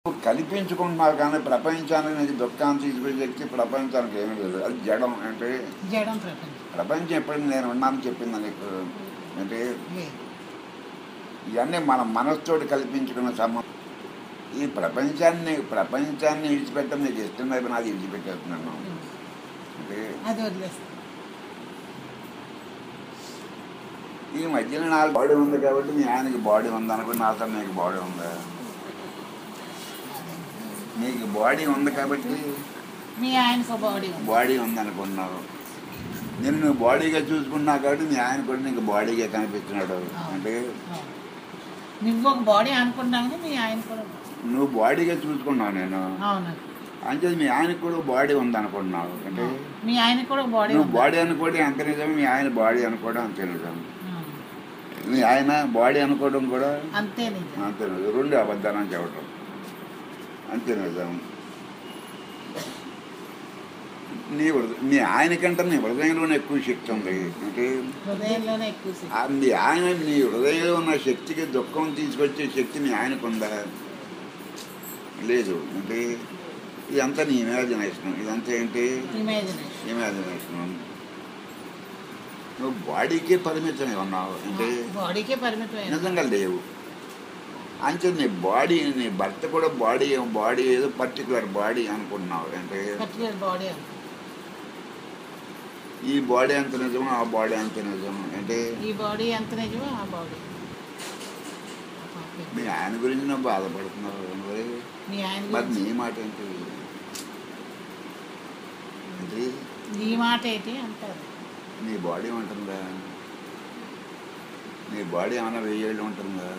కల్పించుకుంటున్నారు కానీ ప్రపంచానికి నీకు దుఃఖాన్ని తీసుకునే శక్తి ప్రపంచానికి ఏమీ లేదు అది జడం అంటే జడం ప్రపంచం ప్రపంచం ఎప్పుడు నేను ఉన్నాను చెప్పింది నీకు అంటే లేదు ఇవన్నీ మన మనసుతోటి కల్పించుకున్న సంబంధం ఈ ప్రపంచాన్ని ప్రపంచాన్ని విడిచిపెట్టడం నీకు ఇష్టం లేదు నాది విడిచిపెట్టేస్తున్నాను అంటే అది వదిలేస్తాం ఈ మధ్యన నాకు బాడీ ఉంది కాబట్టి మీ ఆయనకి బాడీ ఉంది అనుకుని నాతో నీకు బాడీ ఉందా నీకు బాడీ ఉంది కాబట్టి మీ ఆయనకు బాడీ ఉంది బాడీ ఉంది అనుకున్నావు నేను నువ్వు బాడీగా చూసుకున్నావు కాబట్టి మీ ఆయన కూడా నీకు బాడీగా కనిపిస్తున్నాడు అంటే అవును. నువ్వు ఒక బాడీ అనుకుంటాను మీ ఆయన కూడా నువ్వు బాడీగా చూసుకున్నావు నేను అవును అంటే మీ ఆయనకు కూడా బాడీ ఉంది అనుకున్నావు అంటే మీ ఆయన కూడా బాడీ నువ్వు ఉంది బాడీ అనుకోవడం అంత నిజం మీ ఆయన బాడీ అనుకోవడం అంతే నిజం అవును. మీ ఆయన బాడీ అనుకోవడం కూడా అంతే నిజం అంతే నిజం రెండు అబద్ధాలని చెప్పడం అంతే నిజం నీ హృదయ మీ ఆయనకంటే నీ హృదయంలోనే ఎక్కువ శక్తి ఉంది అంటే హృదయంలోనే ఎక్కువ శక్తి. ఆ మీ ఆయన నీ హృదయంలో ఉన్న శక్తికి దుఃఖం తీసుకొచ్చే శక్తి మీ ఆయనకు ఉందా లేదు అంటే ఇదంతా నీ ఇమాజినేషన్ ఇదంతా ఏంటి ఇమాజినేషన్ ఇమాజినేషన్ నువ్వు బాడీకే పరిమితమై ఉన్నావు అంటే బాడీకే పరిమితమైన నిజంగా లేవు అంటే నీ బాడీ నీ భర్త కూడా బాడీ బాడీ ఏదో పర్టికులర్ బాడీ అనుకుంటున్నావు అంటే పర్టికులర్ బాడీ ఉంది ఈ బాడీ అంత నిజం ఆ బాడీ అంత నిజం అంటే ఈ బాడీ ఎంత నిజమో ఆ బాడీ మీ ఆయన గురించి నువ్వు బాధపడుతున్నావు మరి మీ ఆయన మరి గురించి నీ మాట ఏంటి అంటే నీ మాట ఏంటి అంటారు నీ బాడీ ఉంటుందా నీ బాడీ ఏమైనా వెయ్యేళ్ళు ఉంటుందా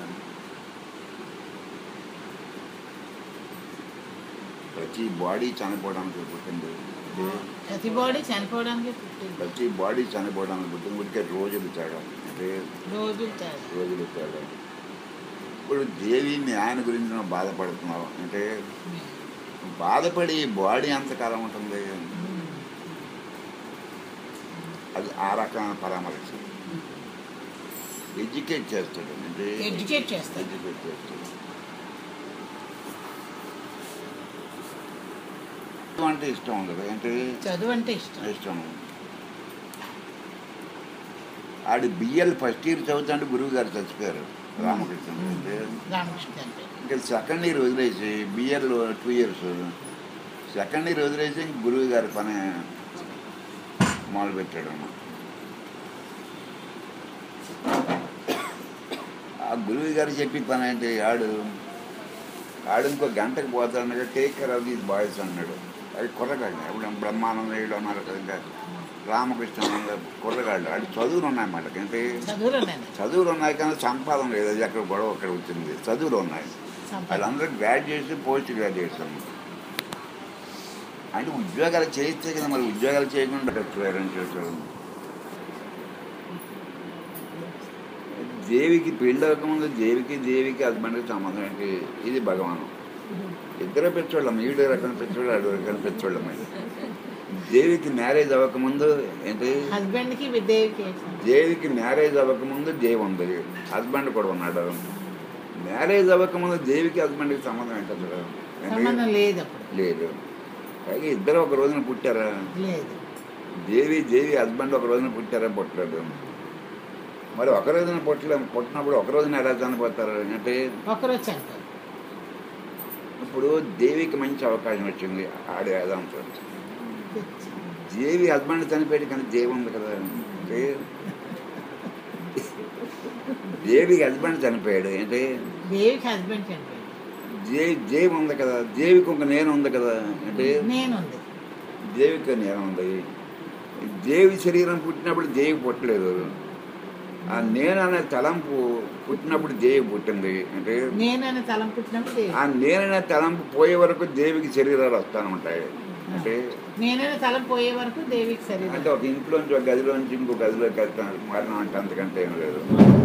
ప్రతి బాడీ చనిపోవడానికి పుట్టింది అంటే ప్రతి బాడీ చనిపోవడానికి పుట్టింది ప్రతి బాడీ చనిపోవడానికి పుట్టింది ఉడికే రోజులు తేడా అంటే రోజు తేడా. రోజులు తేడా ఇప్పుడు దేవి మీ ఆయన గురించి నువ్వు బాధపడుతున్నావు అంటే బాధపడి బాడీ ఎంతకాలం ఉంటుంది అది ఆ రకమైన పరామర్శ ఎడ్యుకేట్ చేస్తాడు అంటే ఎడ్యుకేట్ చేస్తారు ఎడ్యుకేట్ చేస్తాడు అంటే ఇష్టం ఉండదు అంటే చదువు అంటే ఇష్టం ఇష్టం ఆడి బిఎల్ ఫస్ట్ ఇయర్ చదువుతుంటే గురువు గారు చచ్చిపోయారు రామకృష్ణ అంటే రామకృష్ణ అంటే ఇంకా సెకండ్ ఇయర్ వదిలేసి BL two years second year వదిలేసి ఇంక గురువు గారి పని మొదలుపెట్టాడు అన్న ఆ గురువు గారు చెప్పి పని అంటే ఆడు ఆడు ఇంకో గంటకు పోతాడు take care of these boys అన్నాడు అది కుర్రగాడు ఇప్పుడు బ్రహ్మానంద ఉన్నారు కదా ఇంకా రామకృష్ణ ఉన్నారు, కుర్రగాడు ఆడు చదువులు ఉన్నాయన్నమాట అంటే చదువులు నేను చదువులు ఉన్నాయి కానీ సంపాదన లేదు అది అక్కడ గొడవ అక్కడ వచ్చింది చదువులు ఉన్నాయి వాళ్ళందరూ గ్రాడ్యుయేషన్ పోస్ట్ గ్రాడ్యుయేషన్ అంటే ఉద్యోగాలు చేయిస్తే కదా మరి ఉద్యోగాలు చేయకుండా పేరెంట్స్ చేశారు దేవికి పెళ్ళి అవ్వకముందు దేవికి దేవికి హస్బెండ్కి సంబంధం ఏంటి ఇది భగవాను ఇద్దరు పెచ్చోళ్ళం ఈడు రకం పెచ్చోళ్ళు ఆడు రకం పెచ్చోళ్ళం దేవికి మ్యారేజ్ అవ్వకముందు ఏంటి హస్బెండ్ కి విద్యకి దేవికి మ్యారేజ్ అవ్వకముందు దేవి ఉంది హస్బెండ్ కూడా ఉన్నాడు మ్యారేజ్ అవ్వకముందు దేవికి హస్బెండ్కి సంబంధం ఏంటి అసలు ఏంటి? సంబంధం లేదు అప్పుడు లేదు పైగా ఇద్దరు ఒక రోజున పుట్టారా లేదు దేవి దేవి హస్బెండ్ ఒక రోజున పుట్టారా పుట్టలేదు మరి ఒక రోజున పుట్టలే పుట్టినప్పుడు ఒక రోజున ఎలా చనిపోతారు అంటే ఒకరోజు చనిపోయారు ఇప్పుడు దేవికి మంచి అవకాశం వచ్చింది ఆడే వేదాంతం దేవి హస్బెండ్ చనిపోయాడు కానీ దేవి ఉంది కదా అంటే దేవికి హస్బెండ్ చనిపోయాడు అంటే దేవికి హస్బెండ్ చనిపోయాడు దేవి దేవి ఉంది కదా దేవికి ఒక నేను ఉంది కదా అంటే నేనుంది దేవికి నేను ఉంది దేవి శరీరం పుట్టినప్పుడు దేవి పుట్టలేదు ఆ నేను అనే తలంపు పుట్టినప్పుడు దేవి పుట్టింది అంటే నేనని తలం పుట్టినప్పుడు దేవి ఆ నేననే తలంపు పోయే వరకు దేవికి శరీరాలు వస్తానే ఉంటాయి అంటే నేనని తలం పోయే వరకు దేవికి శరీరం అంటే ఒక ఇంట్లోంచి ఒక గదిలోంచి ఇంకో గదిలోకి వెళ్తాను మరణం అంటే అంతకంటే ఏం లేదు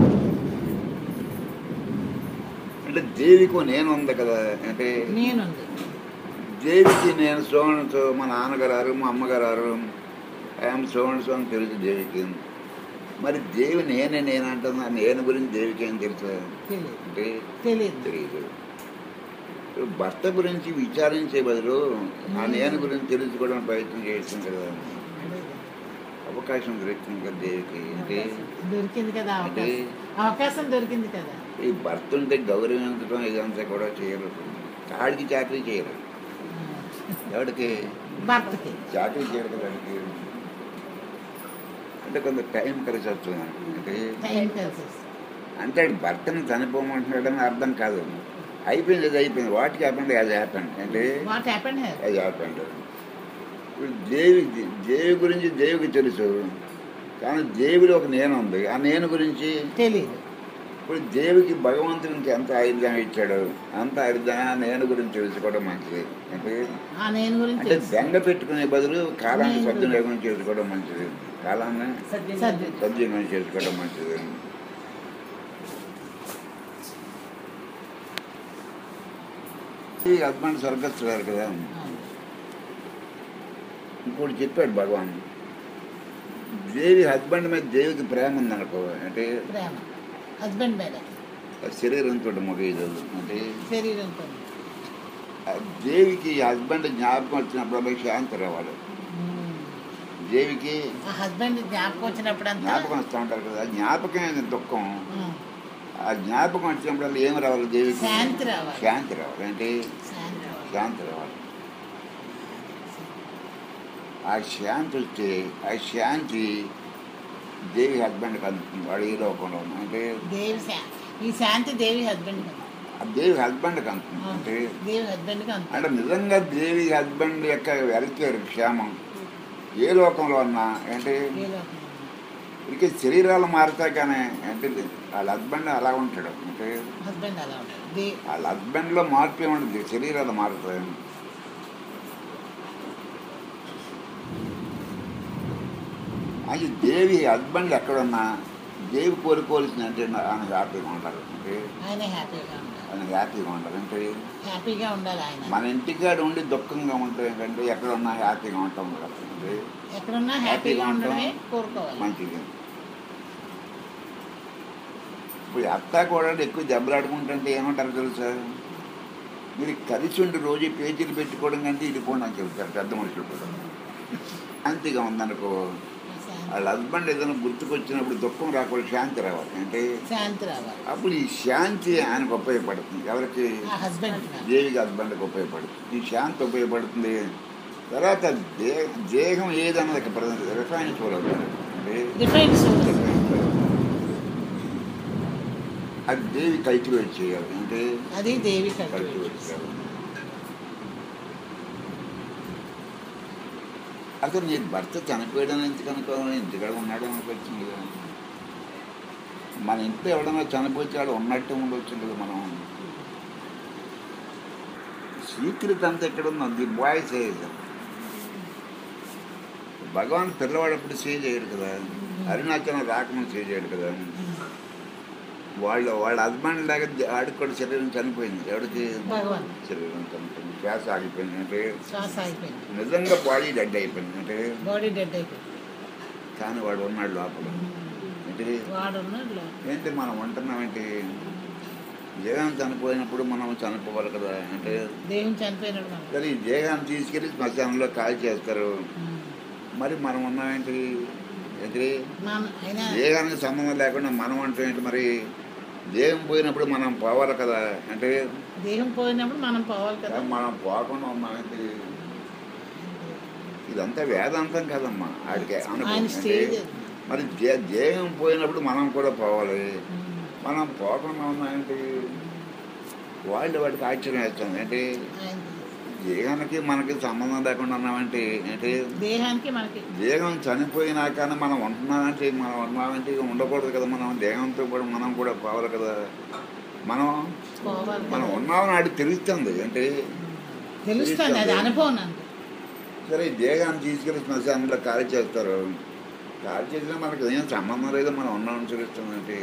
అంటే దేవికి ఓ నేను ఉంది కదా అంటే నేనుంది దేవికి నేను సోమన్ సో మా నాన్నగారు మా అమ్మగారు ఐఎమ్ సోమన్ సో అని తెలుసు దేవికి మరి దేవి నేనే నేను అంటున్నా నేను గురించి దేవికి ఏం తెలుసు తెలియదు అంటే తెలియదు తెలియదు భర్త గురించి విచారించే బదులు ఆ నేను గురించి తెలుసుకోవడం ప్రయత్నం చేస్తుంది కదా అవకాశం దొరికింది కదా దేవికి అంటే దొరికింది కదా అంటే అవకాశం అవకాశం దొరికింది కదా ఈ భర్త ఉంటే గౌరవించడం ఇదంతా కూడా చేయరు కాడికి చాకరీ చేయరు ఎవరికి భర్తకి చాకరీ చేయరు కదా వాడికి. అంటే కొంత టైం కలిసి వస్తుంది మనకి. అంటే టైం కలిసి వస్తుంది. అంటే ఆడు భర్తను చనిపోమంటున్నాడని అర్థం కాదు అయిపోయింది అది అయిపోయింది వాటికి హ్యాపెండ్ అది హ్యాపెండ్ అంటే వాట్ హ్యాపెండ్ హియర్ అది హ్యాపెండ్ ఇప్పుడు దేవి దేవి గురించి దేవికి తెలుసు కానీ దేవుడు ఒక నేను ఉంది ఆ నేను గురించి తెలియదు ఇప్పుడు దేవికి భగవంతునికి ఎంత ఆయుర్దాయం ఇచ్చాడు అంత ఆయుర్దాయం ఆ నేను గురించి తెలుసుకోవడం మంచిది అంటే ఆ నేను గురించి అంటే తెలుసు. బెంగ పెట్టుకునే బదులు కాలాన్ని నేను సద్వినియోగం చేసుకోవడం మంచిది కాలాన్ని సర్ది. సద్వినియోగం చేసుకోవడం మంచిది ఈ హస్బెండ్ స్వర్గస్థుడారు కదా అవును. ఇంకోటి చెప్పాడు భగవాన్ దేవి హస్బెండ్ మీద దేవికి ప్రేమ ఉందనుకో అంటే ప్రేమ హస్బెండ్ మీద ఆ శరీరంతో మొగేది అంటే శరీరంతో ఆ దేవికి హస్బెండ్ జ్ఞాపకం వచ్చినప్పుడు శాంతి రావాలి దేవికి ఆ హస్బెండ్ జ్ఞాపకం వచ్చినప్పుడంతా జ్ఞాపకం వస్తూ ఉంటారు కదా ఆ జ్ఞాపకం దుఃఖం ఆ, ఆ జ్ఞాపకం వచ్చినప్పుడు ఏమి రావాలి దేవికి శాంతి రావాలి. శాంతి రావాలి అంటే శాంతి రావాలి. శాంతి రావాలి ఆ శాంతి వస్తే ఆ శాంతి దేవి హస్బెండ్కి అందుతుంది వాడు ఈ లోకంలో ఉన్న. అంటే దేవి శా- ఈ శాంతి దేవి హస్బెండ్ ఆ దేవి హస్బెండ్కి అందుతుంది అంటే దేవి హస్బెండ్ కి అంత అంటే నిజంగా దేవి హస్బెండ్ యొక్క వెల్ఫేర్ క్షేమం ఏ లోకంలో ఉన్నా అంటే ఏ లోకంలో. ఇక శరీరాలు మారుతాయి కానీ అంటే వాళ్ళ హస్బెండ్ అలా ఉంటాడు అంటే హస్బెండ్ అలా ఉంటాడు దే వాళ్ళ హస్బెండ్లో మార్పు ఏముంటుంది శరీరాలు మారుతాయి అది దేవి హస్బెండ్ ఎక్కడున్నా దేవి కోరుకోవాల్సింది అంటే ఆయన హ్యాపీగా ఉంటారు అంటే ఆయన హ్యాపీగా ఉండాలి ఆయన హ్యాపీగా ఉంటారు అంటే హ్యాపీగా ఉండాలి ఆయన మన ఇంటికాడ ఉండి దుఃఖంగా ఉంటాం ఏంటంటే ఎక్కడున్నా హ్యాపీగా ఉంటాం కదా అంటే ఎక్కడున్నా హ్యాపీగా హ్యాపీగా ఉండడమే ఉంటాం. కోరుకోవాలి మంచిది ఇప్పుడు అత్త కూడా ఎక్కువ దెబ్బలాడుకుంటుంటే ఏమంటారు తెలుసా మీరు కలిసి ఉండి రోజు పేజీలు పెట్టుకోవడం కంటే ఇది కూడా నాకు చెప్తారు పెద్ద మనుషులు కూడా శాంతిగా ఉందనుకో వాళ్ళ హస్బెండ్ ఏదైనా గుర్తుకొచ్చినప్పుడు దుఃఖం రాకూడదు శాంతి రావాలి అంటే శాంతి రావాలి అప్పుడు ఈ శాంతి ఆయనకు ఉపయోగపడుతుంది ఎవరికి ఆ హస్బెండ్ దేవికి హస్బెండ్కి ఉపయోగపడుతుంది ఈ శాంతి ఉపయోగపడుతుంది తర్వాత దే దేహం ఏదన్నది రిఫైన్ చూడవుతుంది అంటే డిఫరెంట్ సోర్స్ అది దేవి కల్టివేట్ చేయాలి అంటే అది దేవి కల్టివేట్ కల్టివేట్ చేయాలి అసలు నీ భర్త చనిపోయడం ఎందుకు అనుకోవాలి ఇంటికాడ ఉన్నాడు అనుకొచ్చింది కదా మన ఇంట్లో ఎవడన్నా చనిపోతే వాడు ఉన్నట్టు ఉండొచ్చు కదా మనం సీక్రెట్ అంతా ఎక్కడ ఉందో ది బాయ్ సేజ్ భగవాన్ పిల్లవాడప్పుడు సేవ్ చేయడు కదా అరుణాచలం రాకముందు సేవ్ చేయడు కదా వాళ్ళు వాళ్ళ హస్బెండ్ లాగా ఆడికి కూడా శరీరం చనిపోయింది ఎవరికి భగవాన్ శరీరం చనిపోయింది శ్వాస ఆగిపోయింది అంటే శ్వాస అయిపోయింది నిజంగా బాడీ డెడ్ అయిపోయింది అంటే బాడీ డెడ్ అయిపోయింది కానీ వాడు ఉన్నాడు లోపల అంటే వాడు ఉన్నాడు లో- ఏంటి మనం ఉంటున్నామేంటి దేహం చనిపోయినప్పుడు మనం చనిపోవాలి కదా అంటే దేవుని చనిపోయినాడు మనం సరే ఈ దేహాన్ని తీసుకెళ్ళి శ్మశానంలో కాల్ చేస్తారు మరి మనం ఉన్నామేంటి ఏంటి మన ఆయన దేహానికి సంబంధం లేకుండా మనం అంటే ఏంటి మరి దేహం పోయినప్పుడు మనం పోవాలి కదా అంటే దేహం పోయినప్పుడు మనం పోవాలి కదా మనం పోకుండా ఉన్నామేంటి ఇదంతా వేదాంతం కదమ్మా ఆడికి అనుభవం ఆయన అంటే స్టేజ్ మరి దే- దేహం పోయినప్పుడు మనం కూడా పోవాలి ఉమ్. మనం పోకుండా ఉన్నామంటే వాళ్ళు వాడికి ఆశ్చర్యం వేస్తుంది అంటే ఆయన దేహానికి మనకి సంబంధం లేకుండా ఉన్నామంటే అంటే దేహానికి మనకి దేహం చనిపోయినా కానీ మనం ఉంటున్నామంటే మనం ఉన్నామంటే ఇక ఉండకూడదు కదా మనం దేహంతో కూడా మనం కూడా పోవాలి కదా మనం పోవాలి మనం కదా. ఉన్నామని ఆడికి తెలుస్తుంది అంటే తెలుస్తుంది అది అనుభవం నాకు సరే ఈ దేహాన్ని తీసుకెళ్ళి శ్మశానంలో కాల్ చేస్తారు కాల్ చేసినా మనకి ఏం సంబంధం లేదు మనం ఉన్నామని తెలుస్తుంది అంటే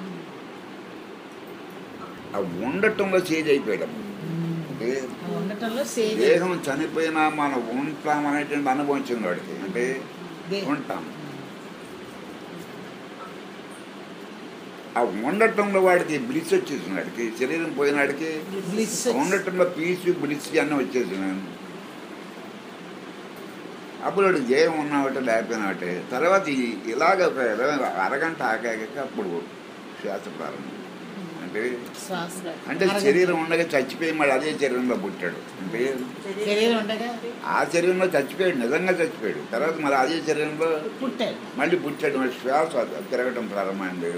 ఆ ఉండటంలో చేజ్ అయిపోయాడు అంటే ఆ ఉండటంలో సేజ్ దేహం చనిపోయినా మనం ఉంటాం అనేటువంటి అనుభవం వచ్చింది వాడికి అంటే దే- ఉంటాం ఆ ఉండటంలో వాడికి బ్లిస్ వచ్చేసింది వాడికి శరీరం పోయినాడికి బ్లిస్ ఉండటంలో పీస్ బ్లిస్ అన్నీ వచ్చేసినాయి అప్పుడు వాడు జయం ఉన్నవాటే లేకపోయినవాటే తర్వాత ఈ- ఇలాగ ఒక ఇరవై అరగంట ఆగాక అప్పుడు శ్వాస ప్రారంభం అంటే శ్వాస అంటే శరీరం ఉండగా చచ్చిపోయి మళ్ళీ అదే శరీరంలో పుట్టాడు అంటే శరీరం ఉండగా ఆ శరీరంలో చచ్చిపోయాడు నిజంగా చచ్చిపోయాడు తర్వాత మరి అదే శరీరంలో పుట్టాడు మళ్ళీ పుట్టాడు మరి శ్వాస తిరగటం ప్రారంభమైంది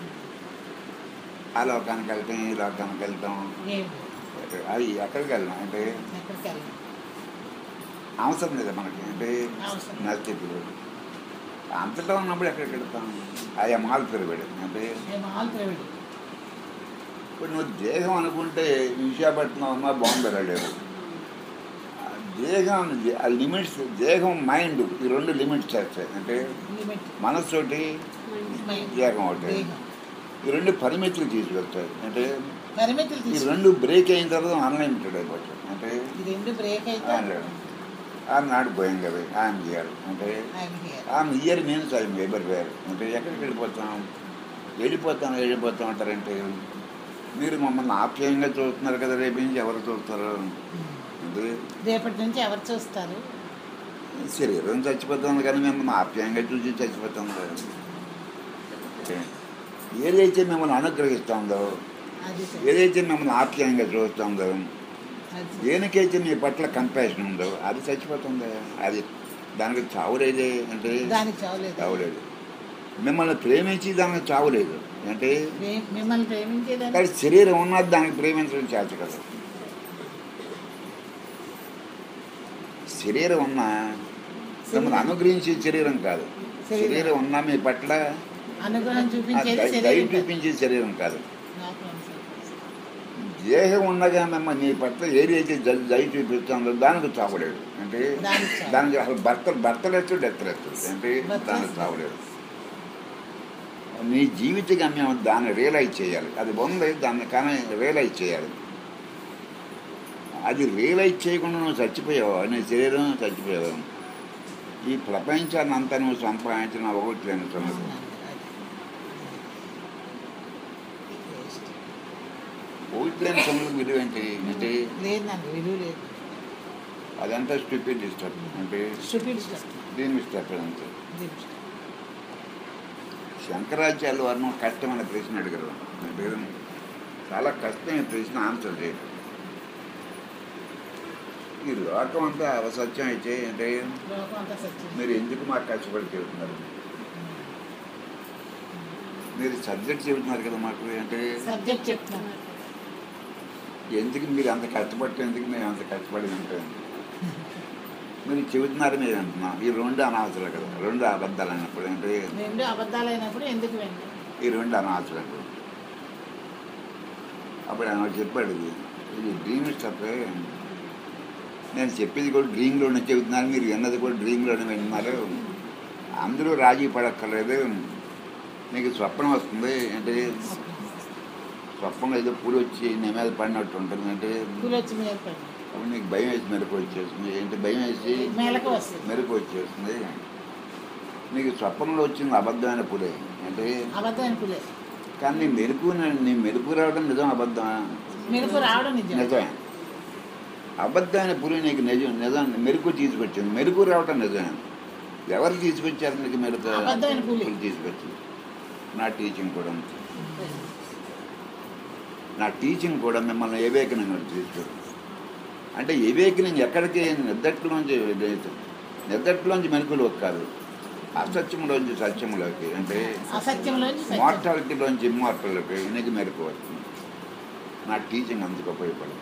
ఆ లోకానికి వెళ్తాం ఈ లోకానికి వెళ్తాం ఏం అది ఎక్కడికి వెళ్ళాం అంటే ఎక్కడికి వెళ్ళాం అవసరం లేదా మనకి అంటే అవసరం. నచ్చేప్పుడు అంతటా ఉన్నప్పుడు ఎక్కడికి వెళ్తాం ఆయా మాల్ పెరిగాడు అంటే మేము ఆల్ ప్రైవేట్ ఇప్పుడు నువ్వు దేహం అనుకుంటే విశాఖపట్నం ఉన్నా బాంబే వెళ్ళలేవు ఆ దేహం ఆ లిమిట్స్ దేహం మైండ్ ఈ రెండు లిమిట్స్ చేస్తాయి అంటే లిమిట్ మనస్సుతోటి మైండ్ దేహం ఒకటి దేహం ఈ రెండు పరిమితులు తీసుకొస్తాయి అంటే పరిమితులు ఈ తీసుకు రెండు బ్రేక్ అయిన తర్వాత అన్లిమిటెడ్ అయిపోతాయి అంటే ఈ రెండు బ్రేక్ అయితే ఆనాడు పోయాం కదా ఆయన చేయాలి అంటే ఆయన here. ఆమె ఇయర్ మీన్స్ అది ఎవరి వేరు అంటే ఎక్కడికి వెళ్ళిపోతాం వెళ్ళిపోతాం వెళ్ళిపోతాం అంటారంటే మీరు మమ్మల్ని ఆప్యాయంగా చూస్తున్నారు కదా రేపు నుంచి ఎవరు చూస్తారు అంటే రేపటి నుంచి ఎవరు చూస్తారు శరీరం చచ్చిపోతుంది కానీ మిమ్మల్ని ఆప్యాయంగా చూసి చచ్చిపోతుంది ఏదైతే మిమ్మల్ని అనుగ్రహిస్తుందో అది సరే. ఏదైతే మిమ్మల్ని ఆప్యాయంగా చూస్తుందో అది సరే. దేనికైతే మీ పట్ల కంపాషన్ ఉందో అది చచ్చిపోతుంది అది దానికి చావులేదే అంటే దానికి చావలేదు చావులేదు మిమ్మల్ని ప్రేమించి దానికి చావులేదు అంటే ప్రే- మిమ్మల్ని ప్రేమించేదాన్ని కానీ శరీరం ఉన్నది దానికి ప్రేమించడం చేత కదా శరీరం ఉన్న మిమ్మల్ని అనుగ్రహించే శరీరం కాదు శరీరం. శరీరం ఉన్న మీ పట్ల అనుగ్రహం ఆ చూపించేది దయ- దయ శరీరం కాదు. చూపించే శరీరం కాదు నాకు అనుసరి. దేహం ఉండగా మిమ్మల్ని నీ పట్ల ఏదైతే జ- దయ చూపిస్తుందో దానికి చావలేడు అంటే దానికి చావు. దానికి అసలు భర్త భర్తలెత్తు డెత్తలెత్తు అంటే భర్త దానికి చావలేడు నీ జీవిత గమ్యం దాన్ని రియలైజ్ చేయాలి అది ఉంది దాన్ని కానీ రియలైజ్ చేయాలి అది రియలైజ్ చేయకుండా నువ్వు చచ్చిపోయావు నీ శరీరం చచ్చిపోయావు ఈ ప్రపంచాన్ని అంతా నువ్వు సంపాదించిన ఒకట్లేని సంగతి ఒకట్లేని సంగతి విలువ ఏంటి అంటే లేదు నాకు విలువ లేదు అదంతా స్టూపిడ్ స్టెప్ అంటే స్టూపిడ్ స్టఫ్ దీని స్టెప్ అంతే శంకరాచార్య వర్మ కష్టమైన ప్రశ్న అడిగారు అంటే చాలా కష్టమైన ప్రశ్న ఆన్సర్ చేయడం ఈ లోకం అంతా అవసత్యం అయితే అంటే లోకం అంతా సత్యం మీరు ఎందుకు మాకు కష్టపడి చెబుతున్నారు మీరు సబ్జెక్ట్ చెబుతున్నారు కదా మాకు అంటే సబ్జెక్ట్ చెప్తున్నాను ఎందుకు మీరు అంత కష్టపడితే ఎందుకు మేము అంత కష్టపడి ఉంటాం మీరు చెబుతున్నారు మీరు అంటున్నాం ఈ రెండు అనవసరం కదా రెండు అబద్ధాలు అన్నప్పుడు అంటే రెండు అబద్ధాలైనప్పుడు ఎందుకు వెండి ఈ రెండు అనవసరం అప్పుడు ఆయన చెప్పాడు ఇది ఇది డ్రీమ్ స్టఫే నేను చెప్పేది కూడా డ్రీమ్లోనే చెబుతున్నాను మీరు విన్నది కూడా డ్రీమ్లోనే వింటున్నారు అందరూ రాజీ పడక్కర్లేదు మీకు స్వప్నం వస్తుంది అంటే స్వప్నం ఏదో పూలు వచ్చి నీ మీద పడినట్టు ఉంటుంది అంటే పూలు వచ్చి మీద పడి అప్పుడు నీకు భయం వేసి మెలకు వచ్చేస్తుంది ఏంటి భయం వేసి మేలకు వస్తుంది మెలకు వచ్చేస్తుంది నీకు స్వప్నంలో వచ్చింది అబద్ధమైన పులే అంటే అబద్ధమైన పూలే కానీ నీ మెరుపు నీ మెరుపు రావడం నిజం అబద్ధమా మెరుపు రావడం నిజం నిజమే అబద్ధమైన పులి నీకు నిజం నిజం మెరుపు తీసుకొచ్చింది మెరుపు రావటం నిజమే ఎవరు తీసుకొచ్చారు నీకు మెరుపు అబద్ధమైన పులి. పులి తీసుకొచ్చింది నా టీచింగ్ కూడా అంతే. నా టీచింగ్ కూడా మిమ్మల్ని ఏవేకనంగా తీసుకొచ్చింది అంటే ఏవేకనింగ్ ఎక్కడికి నిద్దట్లోంచి నిద్దట్లోంచి మెరుపులోకి కాదు అసత్యంలోంచి సత్యంలోకి అంటే అసత్యంలోంచి సత్యం మార్టాలిటీలోంచి ఇమ్మార్టాలిటీ నీకు మెరుపు వస్తుంది నా టీచింగ్ అందుకు ఉపయోగపడుతుంది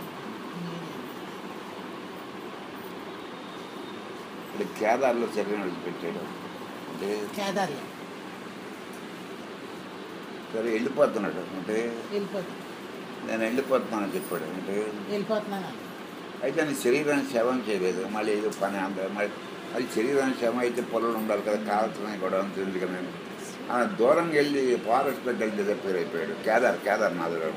ఇప్పుడు కేదార్లో శరీరం విడిచిపెట్టాడు అంటే కేదార్లో సరే వెళ్ళిపోతున్నాడు అంటే వెళ్ళిపోతుంది నేను వెళ్ళిపోతున్నానని చెప్పాడు అంటే వెళ్ళిపోతున్నాను అయితే నీ శరీరాన్ని శవం చేయలేదు మళ్ళీ ఏదో పని అంత మళ్ళీ అది శరీరాన్ని శవం అయితే పొలం ఉండాలి కదా కావాల్సిన కూడా ఉంటుంది కదా ఆ దూరంగా వెళ్ళి ఫారెస్ట్లోకి వెళ్ళి డిజపేర్ అయిపోయాడు కేదార్ కేదార్ నాథుడు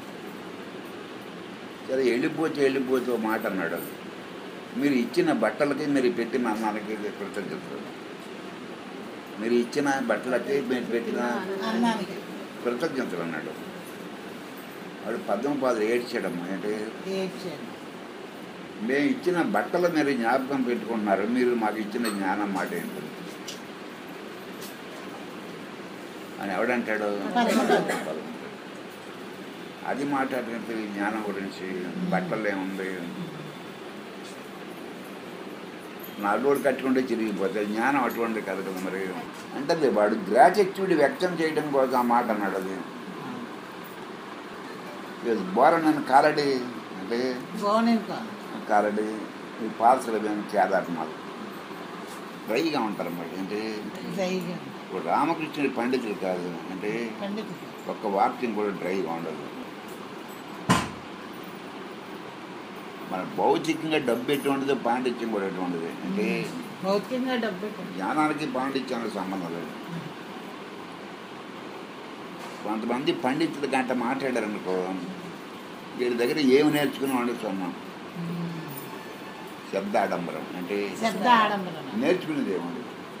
సరే వెళ్ళిపోతే వెళ్ళిపోతే ఓ మాట అన్నాడు మీరు ఇచ్చిన బట్టలకి మీరు పెట్టిన అన్నానికి కృతజ్ఞతలు మీరు ఇచ్చిన బట్టలకి మీరు పెట్టిన అన్నానికి కృతజ్ఞతలు అన్నాడు వాడు పద్మపాదులు ఏడ్చాడమ్మా ఏంటి ఏడ్చాను మేము ఇచ్చిన బట్టలు మీరు జ్ఞాపకం పెట్టుకుంటున్నారు మీరు మాకు ఇచ్చిన జ్ఞానం మాట ఏంటి అని ఎవడంటాడు పద్మపాదుడు. అది మాట్లాడినట్టు జ్ఞానం గురించి బట్టలు ఏముంది నలుగురు కట్టుకుంటే చిరిగిపోతాయి జ్ఞానం అటువంటి కాదు కదా మరి అంటే అది వాడు గ్రాటిట్యూడ్ వ్యక్తం చేయడం కోసం ఆ మాట అన్నాడు అది బోరన్ అని కాలడి అంటే బాగున్నాను కాలడి ఈ పార్సల్ కేదార్నాథ్ డ్రైగా ఉంటారు మరి అంటే ధైర్యం ఇప్పుడు రామకృష్ణుడి పండితులు కాదు అంటే పండితుడు ఒక్క వాక్యం కూడా డ్రైగా ఉండదు మన భౌతికంగా డబ్బు ఎటువంటిదో పాండిత్యం కూడా ఎటువంటిది అంటే భౌతికంగా డబ్బు పెట్టండి. జ్ఞానానికి పాండిత్యానికి సంబంధం లేదు కొంతమంది పండితుల గంట మాట్లాడారు అనుకో వీరి దగ్గర ఏమి నేర్చుకుని వండుతున్నాం శబ్ద ఆడంబరం అంటే శబ్ద ఆడంబరం నేర్చుకునేది ఏముంది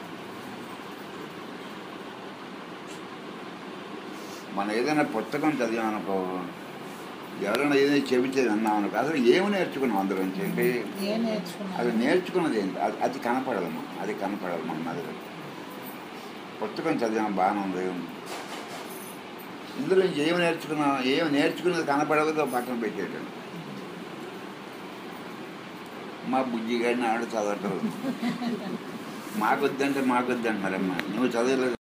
మనం ఏదైనా పుస్తకం చదివాం అనుకో ఎవరైనా ఏదైనా చెబితే అన్నాం అనుకో అసలు ఏమి నేర్చుకున్నాం అందులోంచి అంటే ఏం అది నేర్చుకున్నాను నేర్చుకున్నది ఏంటి అది అది కనపడదమ్మా అది కనపడదు మన దగ్గర పుస్తకం చదివాం బాగానే ఉంది ఇందులో నుంచి ఏమి నేర్చుకున్నాం ఏమి నేర్చుకున్నది కనపడదో పక్కన పెట్టేటండి మా బుజ్జి గారిని ఆడు చదవటం మాకొద్దంటే మాకొద్దంటున్నారమ్మా నువ్వు చదవలేదు